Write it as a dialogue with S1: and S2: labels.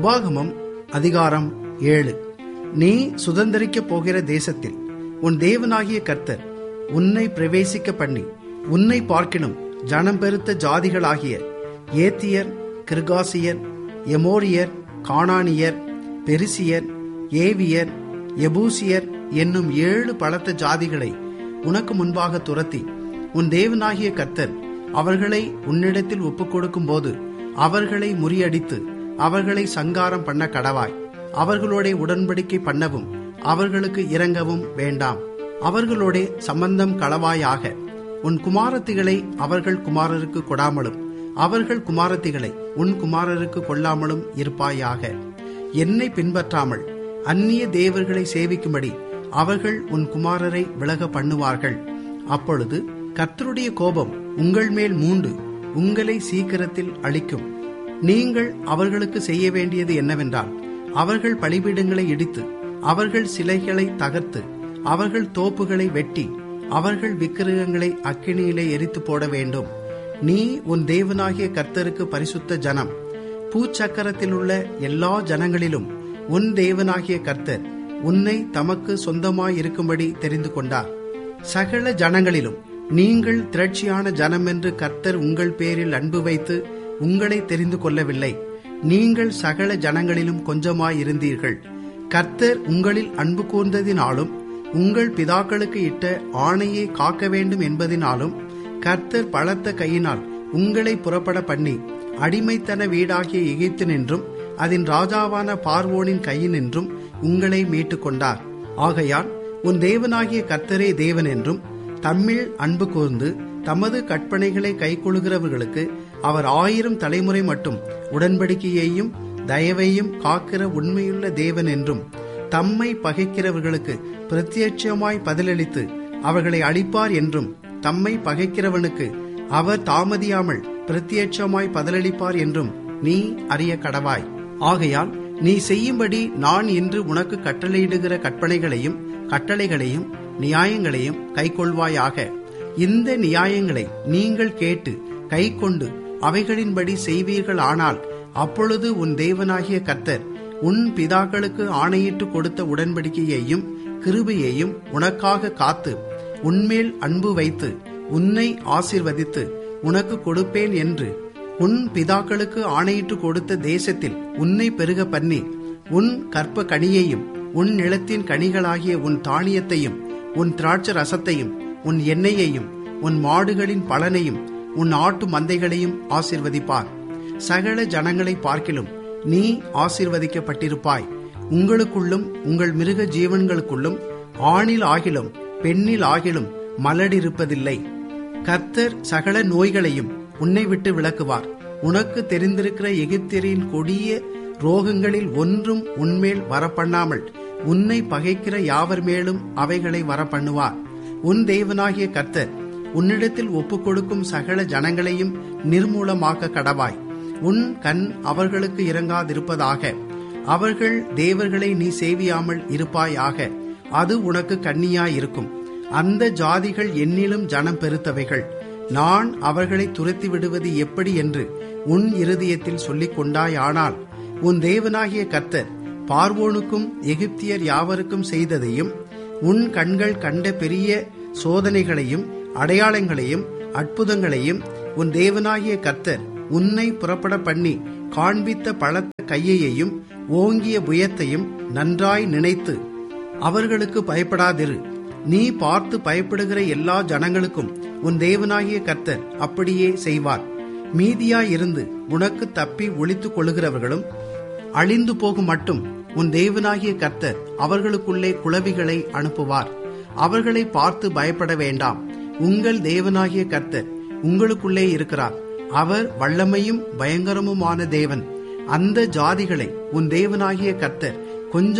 S1: உபாகமம் அதிகாரம் ஏழு நீ சுதந்திரிக்கப் போகிற தேசத்தில் உன் தேவனாகிய கர்த்தர் உன்னை பிரவேசிக்க பண்ணி உன்னை பார்க்கினும் ஜனம் பெருத்த ஜாதிகளாகிய ஏத்தியர் கிர்காசியர் எமோரியர் கானானியர் பெரிசியர் ஏவியர் எபூசியர் என்னும் ஏழு பலத்த ஜாதிகளை உனக்கு முன்பாக துரத்தி உன் தேவனாகிய கர்த்தர் அவர்களை உன்னிடத்தில் ஒப்புக் கொடுக்கும் போது அவர்களை முறியடித்து அவர்களை சங்காரம் பண்ண கடவாய் அவர்களோட உடன்படிக்கை பண்ணவும் அவர்களுக்கு இறங்கவும் வேண்டாம் அவர்களோட சம்பந்தம் களவாயாக உன் குமாரத்திகளை அவர்கள் குமாரருக்கு கொடாமலும் அவர்கள் குமாரத்திகளை உன் குமாரருக்கு கொள்ளாமலும் இருப்பாயாக என்னை பின்பற்றாமல் அந்நிய தேவர்களை சேவிக்கும்படி அவர்கள் உன் குமாரரை விலக பண்ணுவார்கள் அப்பொழுது கர்த்தருடைய கோபம் உங்கள் மேல் மூண்டு உங்களை சீக்கிரத்தில் அழிக்கும் நீங்கள் அவர்களுக்கு செய்ய வேண்டியது என்னவென்றால் அவர்கள் பலிபீடங்களை இடித்து அவர்கள் சிலைகளை தகர்த்து அவர்கள் தோப்புகளை வெட்டி அவர்கள் விக்கிரகங்களை அக்கினியிலே எரித்து போட வேண்டும் நீ உன் தேவனாகிய கர்த்தருக்கு பரிசுத்த ஜனம் பூச்சக்கரத்தில் உள்ள எல்லா ஜனங்களிலும் உன் தேவனாகிய கர்த்தர் உன்னை தமக்கு சொந்தமாய் இருக்கும்படி தெரிந்து கொண்டார் சகல ஜனங்களிலும் நீங்கள் திரட்சியான ஜனம் என்று கர்த்தர் உங்கள் பேரில் அன்பு வைத்து உங்களை தெரிந்து கொள்ளவில்லை நீங்கள் சகல ஜனங்களிலும் கொஞ்சமாய் இருந்தீர்கள் கர்த்தர் உங்களில் அன்பு கூர்ந்ததினாலும் உங்கள் பிதாக்களுக்கு இட்ட ஆணையை காக்க வேண்டும் என்பதினாலும் கர்த்தர் பலத்த கையினால் உங்களை புறப்பட பண்ணி அடிமைத்தன வீடாகிய எகிப்தினின்றும் அதன் ராஜாவான பார்வோனின் கையினின்றும் உங்களை மீட்டுக் கொண்டார் ஆகையால் உன் தேவனாகிய கர்த்தரே தேவன் என்றும் தம்மில் அன்பு கூர்ந்து தமது கற்பனைகளை கைக்கொள்கிறவர்களுக்கு அவர் ஆயிரம் தலைமுறை மட்டும் உடன்படிக்கையையும் தயவையும் காக்கிற உண்மையுள்ள தேவன் என்றும் தம்மை பகைக்கிறவர்களுக்கு பிரத்யட்சமாய் பதிலளித்து அவர்களை அழிப்பார் என்றும் தம்மை பகைக்கிறவனுக்கு அவர் தாமதியாமல் பிரத்யட்சமாய் பதிலளிப்பார் என்றும் நீ அறிய கடவாய் ஆகையால் நீ செய்யும்படி நான் இன்று உனக்கு கட்டளையிடுகிற கற்பனைகளையும் கட்டளைகளையும் நியாயங்களையும் கைக்கொள்வாயாக இந்த நியாயங்களை நீங்கள் கேட்டு கைக்கொண்டு அவைகளின்படி செய்வீர்கள் ஆனால் அப்பொழுது உன் தேவனாகிய கர்த்தர் உன் பிதாக்களுக்கு ஆணையிட்டு கொடுத்த உடன்படிக்கையையும் கிருபையையும் உனக்காக காத்து உன்மேல் அன்பு வைத்து உன்னை ஆசிர்வதித்து உனக்கு கொடுப்பேன் என்று உன் பிதாக்களுக்கு ஆணையிட்டு கொடுத்த தேசத்தில் உன்னை பெருக பண்ணி உன் கற்ப கனியையும் உன் நிலத்தின் கனிகளாகிய உன் தானியத்தையும் உன் திராட்ச ரசத்தையும் உன் எண்ணெயையும் உன் மாடுகளின் பலனையும் உன் ஆட்டு மந்தைகளையும் ஆசிர்வதிப்பார் சகல ஜனங்களை பார்க்கிலும் நீ ஆசிர்வதிக்கப்பட்டிருப்பாய் உங்களுக்குள்ளும் உங்கள் மிருக ஜீவன்களுக்குள்ளும் ஆணில் ஆகிலும் பெண்ணில் ஆகிலும் மலடிருப்பதில்லை கர்த்தர் சகல நோய்களையும் உன்னை விட்டு விளக்குவார் உனக்கு தெரிந்திருக்கிற எகிப்தியரின் கொடிய ரோகங்களில் ஒன்றும் உன்மேல் வரப்பண்ணாமல் உன்னை பகைக்கிற யாவர் மேலும் அவைகளை வரப்பண்ணுவார் உன் தேவனாகிய கர்த்தர் உன்னிடத்தில் ஒப்புக் கொடுக்கும் சகல ஜனங்களையும் நிர்மூலமாக்க கடவாய் உன் கண் அவர்களுக்கு இறங்காதிருப்பதாக அவர்கள் தேவர்களை நீ சேவியாமல் இருப்பாயாக அது உனக்கு கண்ணியாயிருக்கும் அந்த ஜாதிகள் என்னிலும் ஜனம் பெருத்தவைகள் நான் அவர்களை துரத்தி விடுவது எப்படி என்று உன் இருதயத்தில் சொல்லிக் கொண்டாயானால் உன் தேவனாகிய கர்த்தர் பார்வோனுக்கும் எகிப்தியர் யாவருக்கும் செய்ததையும் உன் கண்கள் கண்ட பெரிய சோதனைகளையும் அடையாளங்களையும் அற்புதங்களையும் உன் தேவனாகிய கர்த்தர் உன்னை புறப்பட பண்ணி காண்பித்த பலத்த கையையும் ஓங்கிய புயத்தையும் நன்றாய் நினைத்து அவர்களுக்கு பயப்படாதிரு நீ பார்த்து பயப்படுகிற எல்லா ஜனங்களுக்கும் உன் தேவனாகிய கர்த்தர் அப்படியே செய்வார் மீதியாயிருந்து உனக்கு தப்பி ஒழித்துக் கொள்ளுகிறவர்களும் அழிந்து போகும் மட்டும் உன் தேவனாகிய கர்த்தர் அவர்களுக்குள்ளே குளவிகளை அனுப்புவார் அவர்களை பார்த்து பயப்பட வேண்டாம் உங்கள் தேவனாகிய கர்த்தர் உங்களுக்குள்ளே இருக்கிறார் அவர் வல்லமையும் பயங்கரமுமான தேவன் அந்த ஜாதிகளை உன் தேவனாகிய கர்த்தர் கொஞ்சம்